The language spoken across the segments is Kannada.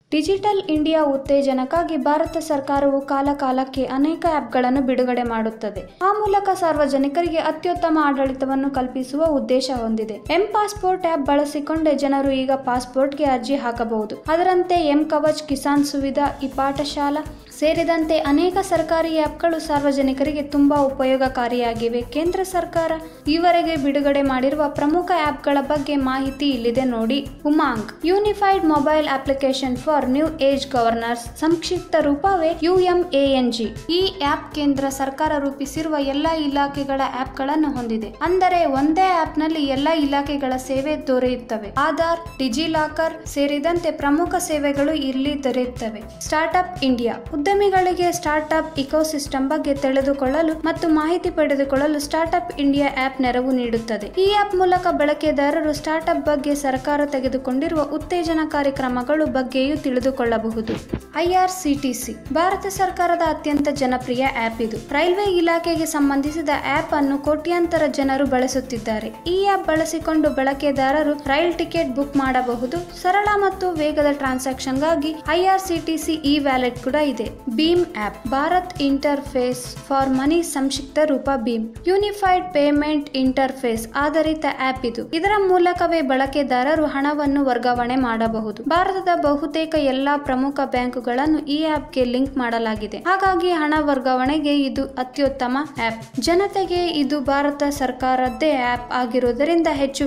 ಡಿಜಿಟಲ್ ಇಂಡಿಯಾ ಉತ್ತೇಜನಕ್ಕಾಗಿ ಭಾರತ ಸರ್ಕಾರವು ಕಾಲಕಾಲಕ್ಕೆ ಅನೇಕ ಆ್ಯಪ್ಗಳನ್ನು ಬಿಡುಗಡೆ ಮಾಡುತ್ತದೆ ಆ ಮೂಲಕ ಸಾರ್ವಜನಿಕರಿಗೆ ಅತ್ಯುತ್ತಮ ಆಡಳಿತವನ್ನು ಕಲ್ಪಿಸುವ ಉದ್ದೇಶ ಹೊಂದಿದೆ ಎಂ ಪಾಸ್ಪೋರ್ಟ್ ಆ್ಯಪ್ ಬಳಸಿಕೊಂಡೇ ಜನರು ಈಗ ಪಾಸ್ಪೋರ್ಟ್ಗೆ ಅರ್ಜಿ ಹಾಕಬಹುದು ಅದರಂತೆ ಎಂ ಕವಚ್ ಕಿಸಾನ್ ಸುವಿಧಾ ಈ ಪಾಠಶಾಲಾ ಸೇರಿದಂತೆ ಅನೇಕ ಸರ್ಕಾರಿ ಆ್ಯಪ್ಗಳು ಸಾರ್ವಜನಿಕರಿಗೆ ತುಂಬಾ ಉಪಯೋಗಕಾರಿಯಾಗಿವೆ ಕೇಂದ್ರ ಸರ್ಕಾರ ಈವರೆಗೆ ಬಿಡುಗಡೆ ಮಾಡಿರುವ ಪ್ರಮುಖ ಆ್ಯಪ್ಗಳ ಬಗ್ಗೆ ಮಾಹಿತಿ ಇಲ್ಲಿದೆ ನೋಡಿ Umang unified mobile application for new age governance ಸಂಕ್ಷಿಪ್ತ ರೂಪವೇ ಯುಎಂಎಎನ್ಜಿ ಈ ಆ್ಯಪ್ ಕೇಂದ್ರ ಸರ್ಕಾರ ರೂಪಿಸಿರುವ ಎಲ್ಲ ಇಲಾಖೆಗಳ ಆ್ಯಪ್ಗಳನ್ನು ಹೊಂದಿದೆ ಅಂದರೆ ಒಂದೇ ಆ್ಯಪ್ನಲ್ಲಿ ಎಲ್ಲ ಇಲಾಖೆಗಳ ಸೇವೆ ದೊರೆಯುತ್ತವೆ ಆಧಾರ್ ಡಿಜಿಲಾಕರ್ ಸೇರಿದಂತೆ ಪ್ರಮುಖ ಸೇವೆಗಳು ಇಲ್ಲಿ ದೊರೆಯುತ್ತವೆ ಸ್ಟಾರ್ಟ್ಅಪ್ ಇಂಡಿಯಾ ಉದ್ಯಮಿಗಳಿಗೆ ಸ್ಟಾರ್ಟ್ಅಪ್ ಇಕೋಸಿಸ್ಟಮ್ ಬಗ್ಗೆ ತಿಳಿದುಕೊಳ್ಳಲು ಮತ್ತು ಮಾಹಿತಿ ಪಡೆದುಕೊಳ್ಳಲು ಸ್ಟಾರ್ಟ್ಅಪ್ ಇಂಡಿಯಾ ಆಪ್ ನೆರವು ನೀಡುತ್ತದೆ ಈ ಆಪ್ ಮೂಲಕ ಬಳಕೆದಾರರು ಸ್ಟಾರ್ಟ್ಅಪ್ ಬಗ್ಗೆ ಸರ್ಕಾರ ತೆಗೆದುಕೊಂಡಿರುವ ಉತ್ತೇಜನಕಾರಿ ಕ್ರಮಗಳು ಬಗ್ಗೆಯೂ ತಿಳಿದುಕೊಳ್ಳಬಹುದು ಐಆರ್ಸಿಟಿಸಿ ಭಾರತ ಸರ್ಕಾರದ ಅತ್ಯಂತ ಜನಪ್ರಿಯ ಆಪ್ ಇದು ರೈಲ್ವೆ ಇಲಾಖೆಗೆ ಸಂಬಂಧಿಸಿದ ಆಪ್ ಅನ್ನು ಕೋಟ್ಯಾಂತರ ಜನರು ಬಳಸುತ್ತಿದ್ದಾರೆ ಈ ಆಪ್ ಬಳಸಿಕೊಂಡು ಬಳಕೆದಾರರು ರೈಲ್ ಟಿಕೆಟ್ ಬುಕ್ ಮಾಡಬಹುದು ಸರಳ ಮತ್ತು ವೇಗದ ಟ್ರಾನ್ಸಾಕ್ಷನ್ಗಾಗಿ ಐಆರ್ಸಿಟಿಸಿ ಇ ವ್ಯಾಲೆಟ್ ಕೂಡ ಇದೆ ಭೀಮ್ app Bharat interface for money ಸಂಕ್ಷಿಪ್ತ ರೂಪ ಭೀಮ್ ಯೂನಿಫೈಡ್ ಪೇಮೆಂಟ್ ಇಂಟರ್ಫೇಸ್ ಆಧಾರಿತ ಆಪ್ ಇದು ಇದರ ಮೂಲಕವೇ ಬಳಕೆದಾರರು ಹಣವನ್ನು ವರ್ಗಾವಣೆ ಮಾಡಬಹುದು ಭಾರತದ ಬಹುತೇಕ ಎಲ್ಲಾ ಪ್ರಮುಖ ಬ್ಯಾಂಕುಗಳನ್ನು ಈ ಆಪ್ಗೆ ಲಿಂಕ್ ಮಾಡಲಾಗಿದೆ ಹಾಗಾಗಿ ಹಣ ವರ್ಗಾವಣೆಗೆ ಇದು ಅತ್ಯುತ್ತಮ ಆಪ್ ಜನತೆಗೆ ಇದು ಭಾರತ ಸರ್ಕಾರದ್ದೇ ಆಪ್ ಆಗಿರುವುದರಿಂದ ಹೆಚ್ಚು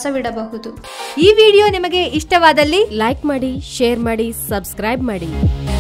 ವಿಶ್ವಾಸವಿಡಬಹುದು ಈ ವಿಡಿಯೋ ನಿಮಗೆ ಇಷ್ಟವಾದಲ್ಲಿ ಲೈಕ್ ಮಾಡಿ ಶೇರ್ ಮಾಡಿ ಸಬ್ಸ್ಕ್ರೈಬ್ ಮಾಡಿ